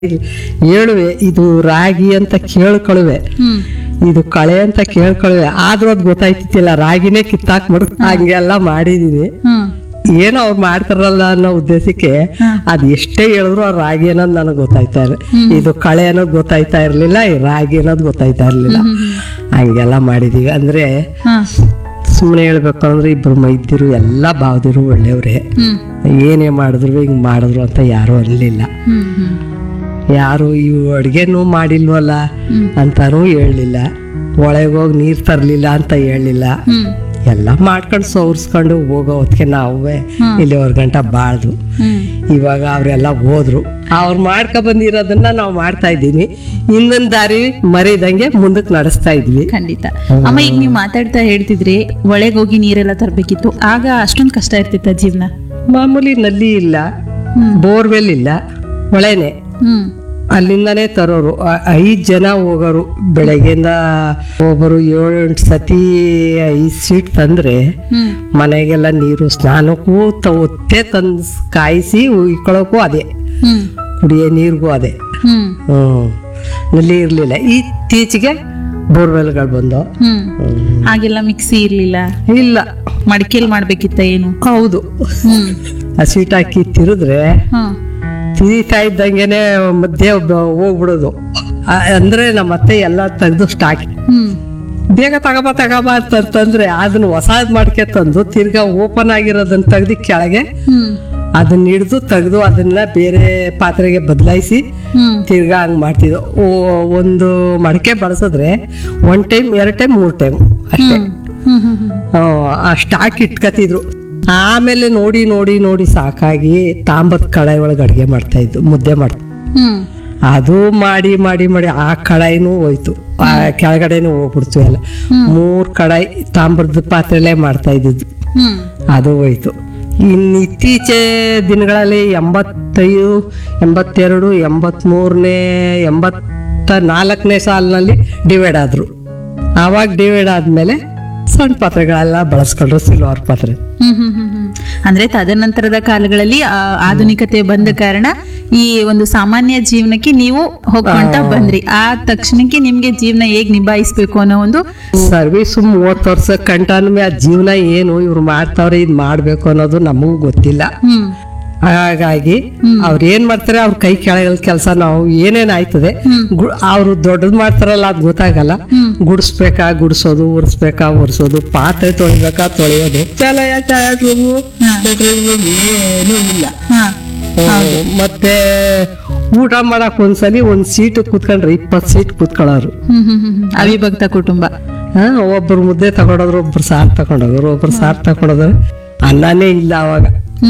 ಹೇಳುವೆ ಇದು ರಾಗಿ ಅಂತ ಕೇಳ್ಕೊಳುವೆ ಹ್ಮ್ ಇದು ಕಳೆ ಅಂತ ಕೇಳ್ಕೊಳುವೆ ಆದ್ರೂ ಅದ್ ಗೊತ್ತಾಯ್ತಿಲ್ಲ ರಾಗಿನೇ ಕಿತ್ತಾಕ್ಬಿಡು ಹಂಗೆಲ್ಲ ಮಾಡಿದೀನಿ ಹ್ಮ್ ಏನೋ ಅವ್ರು ಮಾಡ್ತಾರಲ್ಲ ಅನ್ನೋ ಉದ್ದೇಶಕ್ಕೆ ಅದ್ ಎಷ್ಟೇ ಹೇಳಿದ್ರು ಆ ರಾಗಿ ಅನ್ನೋದು ನನಗೆ ಗೊತ್ತಾಯ್ತಾ ಇರ ಇದು ಕಳೆ ಅನ್ನೋದು ಗೊತ್ತಾಯ್ತಾ ಇರ್ಲಿಲ್ಲ ಈ ರಾಗಿ ಅನ್ನೋದು ಗೊತ್ತಾಯ್ತಾ ಇರ್ಲಿಲ್ಲ ಹಂಗೆಲ್ಲ ಮಾಡಿದೀವಿ ಅಂದ್ರೆ ಹಾ ಸುಮ್ಮನೆ ಹೇಳ್ಬೇಕು ಅಂದ್ರೆ ಇಬ್ರು ಮೈದ್ದಿರು ಎಲ್ಲ ಬಾವ್ದಿರು ಒಳ್ಳೆಯವ್ರೆ ಹ್ಮ್ ಏನೇ ಮಾಡಿದ್ರು ಹಿಂಗ್ ಮಾಡಿದ್ರು ಅಂತ ಯಾರು ಅನ್ಲಿಲ್ಲ ಹ್ಮ್ ಹ್ಮ್ ಯಾರು ಇವು ಅಡ್ಗೆನೂ ಮಾಡಿಲ್ವಲ್ಲ ಅಂತಾನೂ ಹೇಳಲಿಲ್ಲ ಒಳಗೆ ಹೋಗಿ ನೀರ್ ತರ್ಲಿಲ್ಲ ಅಂತ ಹೇಳಲಿಲ್ಲ ಹ್ಮ್ ಎಲ್ಲ ಮಾಡ್ಕೊಂಡು ಸೋರ್ಸ್ಕೊಂಡು ಹೋಗೋ ಹೊತ್ತಿಗೆ ನಾವೇ ಇಲ್ಲಿವರೆಗೆ ಗಂಟ ಬಾಳ್ದು ಹ್ಮ್ ಇವಾಗ ಅವರೆಲ್ಲ ಹೋದ್ರು ಅವ್ರು ಮಾಡ್ಕೊ ಬಂದಿರೋದನ್ನ ನಾವು ಮಾಡ್ತಾ ಇದ್ದೀವಿ ಇನ್ನೊಂದ್ ದಾರಿ ಮರಿದಂಗೆ ಮುಂದಕ್ಕೆ ನಡೆಸ್ತಾ ಇದ್ವಿ ಖಂಡಿತ ಅಮ್ಮ ಈಗ ನೀವು ಮಾತಾಡ್ತಾ ಹೇಳ್ತಿದ್ರಿ ಒಳಗೆ ಹೋಗಿ ನೀರೆಲ್ಲ ತರ್ಬೇಕಿತ್ತು ಆಗ ಅಷ್ಟೊಂದ್ ಕಷ್ಟ ಇರ್ತಿತ್ತ ಜೀವನ ಮಾಮೂಲಿ ನಲ್ಲಿ ಇಲ್ಲ ಬೋರ್ವೆಲ್ ಇಲ್ಲ ಹೊಳೆನೆ ಹ್ಮ್ ಅಲ್ಲಿಂದನೇ ತರೋರು ಆ- ಐದ್ ಜನ ಹೋಗೋರು ಬೆಳಗ್ಗೆಯಿಂದ ಒಬ್ಬರು ಏಳು ಎಂಟು ಸತಿ ಐದು ಸೀಟ್ ತಂದ್ರೆ ಹ್ಮ್ ಮನೆಗೆಲ್ಲ ನೀರು ಸ್ನಾನಕ್ಕೂ ತ- ಒತ್ತೆ ತಂದು ಕಾಯಿಸಿ ಉಯ್ಕೊಳ್ಳೋಕ್ಕೂ ಅದೇ ಹ್ಮ್ ಕುಡಿಯೋ ನೀರಿಗೂ ಅದೇ ಹ್ಮ್ ಹ್ಮ್ ನಲ್ಲಿ ಇರ್ಲಿಲ್ಲ ಇತ್ತೀಚೆಗೆ ಬೋರ್ವೆಲ್ಗಳು ಬಂದು ಹ್ಮ್ ಹಾಗೆಲ್ಲ ಮಿಕ್ಸಿ ಇರ್ಲಿಲ್ಲ ಇಲ್ಲ ಮಡಿಕೆಲ್ ಮಾಡ್ಬೇಕಿತ್ತ ಏನು ಹೌದು ಹ್ಮ್ ಆ ಸೀಟ್ ಹಾಕಿ ತಿರುದ್ರೆ ಹ್ಮ್ ತಿರಿತಾ ಇದ್ದಂಗೆನೆ ಮಧ್ಯೆ ಒಬ್ಬ ಹೋಗ್ಬಿಡೋದು ಆ, ಅಂದ್ರೆ ನಮ್ಮ ಅತ್ತೆ ಎಲ್ಲ ತೆಗೆದು ಸ್ಟಾಕ್ ಹ್ಮ್ ಬೇಗ ತಗೋಬ ತಗೋಬ ಅಂತಂದ್ರೆ ಅದನ್ನ ಹೊಸಾದ್ ಮಾಡ್ಕೆ ತಂದು ತಿರ್ಗಾ ಓಪನ್ ಆಗಿರೋದನ್ನ ತೆಗ್ದು ಕೆಳಗೆ ಹ್ಮ್ ಅದನ್ನ ಹಿಡಿದು ತೆಗೆದು ಅದನ್ನ ಬೇರೆ ಪಾತ್ರೆಗೆ ಬದಲಾಯಿಸಿ ಹ್ಮ್ ತಿರ್ಗಾ ಹಂಗ್ ಮಾಡ್ತಿದ್ವು ಓ- ಒಂದು ಮಡಕೆ ಬಳಸಿದ್ರೆ ಒನ್ ಟೈಮ್ ಎರಡ್ ಟೈಮ್ ಮೂರ್ ಟೈಮ್ ಅಷ್ಟೇ ಹ್ಮ್ ಹ್ಮ್ ಹ್ಮ್ ಆ, ಆ ಸ್ಟಾಕ್ ಇಟ್ಕತಿದ್ರು ಆಮೇಲೆ ನೋಡಿ ನೋಡಿ ನೋಡಿ ಸಾಕಾಗಿ ತಾಂಬತ್ ಕಡಾಯಿ ಒಳಗೆ ಅಡ್ಗೆ ಮಾಡ್ತಾ ಇದ್ದು ಮುದ್ದೆ ಮಾಡ್ತಾ ಹ್ಮ್ ಅದು ಮಾಡಿ ಮಾಡಿ ಮಾಡಿ ಆ ಕಡಾಯಿನೂ ಹೋಯ್ತು ಆ ಕೆಳಗಡೆನೂ ಹೋಗ್ಬಿಡ್ತು ಎಲ್ಲ ಮೂರ್ ಕಡಾಯಿ ತಾಮ್ರದ ಪಾತ್ರೆಲೇ ಮಾಡ್ತಾ ಇದ್ದಿದ್ದು ಹ್ಮ್ ಅದು ಹೋಯ್ತು ಇನ್ನು ಇತ್ತೀಚೆ ದಿನಗಳಲ್ಲಿ ಎಂಬತ್ತೈದು ಎಂಬತ್ತೆರಡು ಎಂಬತ್ಮೂರನೇ ಎಂಬತ್ತ ನಾಲ್ಕನೇ ಸಾಲಿನಲ್ಲಿ ಡಿವೈಡ್ ಆದ್ರು ಆವಾಗ ಡಿವೈಡ್ ಆದ್ಮೇಲೆ ಸಣ್ಣ ಪಾತ್ರೆಗಳೆಲ್ಲ ಬಳಸ್ಕೊಂಡ್ರು ಸಿಲ್ವರ್ ಪಾತ್ರೆ ಹ್ಮ್ ಹ್ಮ್ ಹ್ಮ್ ಹ್ಮ್. ಅಂದ್ರೆ ತದನಂತರದ ಕಾಲಗಳಲ್ಲಿ ಆ, ಆಧುನಿಕತೆ ಬಂದ ಕಾರಣ ಈ ಒಂದು ಸಾಮಾನ್ಯ ಜೀವನಕ್ಕೆ ನೀವು ಹೋಗ್ಕೊಂತ ಬಂದ್ರಿ ಆ ತಕ್ಷಣಕ್ಕೆ ನಿಮ್ಗೆ ಜೀವನ ಹೇಗ್ ನಿಭಾಯಿಸ್ಬೇಕು ಅನ್ನೋ ಒಂದು ಸರ್ವಿಸ್ ಮೂವತ್ತು ವರ್ಷ ಕಂಟಾನು ಆ ಜೀವನ ಏನು ಇವ್ರು ಮಾಡ್ತಾವ್ರೆ ಇದ್ ಮಾಡ್ಬೇಕು ಅನ್ನೋದು ನಮಗೂ ಗೊತ್ತಿಲ್ಲ ಹ್ಮ್ ಹಾಗಾಗಿ ಅವ್ರು ಏನ್ ಮಾಡ್ತಾರೆ ಅವ್ರ ಕೈ ಕೆಳಗಲ್ ಕೆಲಸ ನಾವು ಏನೇನ್ ಆಯ್ತದೆ ಗು- ಅವ್ರು ದೊಡ್ಡದ್ ಮಾಡ್ತಾರಲ್ಲ ಅದ್ ಗೊತ್ತಾಗಲ್ಲ ಗುಡಿಸ್ಬೇಕಾ ಗುಡಿಸೋದು ಉರ್ಸ್ಬೇಕಾ ಉರ್ಸೋದು ಪಾತ್ರೆ ತೊಳಿಬೇಕಾ ತೊಳೆಯೋದು ಚಲಯ ಛಾಯಾಗ್ರಹವು, ಚಿತ್ರಗ್ರಹವು ಏನೂ ಇಲ್ಲ ಹಾ ಹ್ಮ್. ಮತ್ತೆ ಊಟ ಮಾಡಕ್ ಒಂದ್ಸಲಿ ಒಂದ್ ಸೀಟ್ ಕುತ್ಕೊಂಡ್ರೆ ಇಪ್ಪತ್ ಸೀಟ್ ಕುತ್ಕೊಳ್ಳೋರು ಹ್ಮ್ ಹ್ಮ್ ಹ್ಮ್ ಹ್ಮ್. ಅವಿಭಕ್ತ ಕುಟುಂಬ ಹಾ ಒಬ್ರು ಮುದ್ದೆ ತಗೊಂಡೋದ್ರು ಒಬ್ರು ಸಾರ್ ತಗೊಂಡೋದ್ರು ಒಬ್ರು ಸಾರ್ ತಗೊಂಡೋದ್ರು ಅನ್ನನೇ ಇಲ್ಲ ಅವಾಗ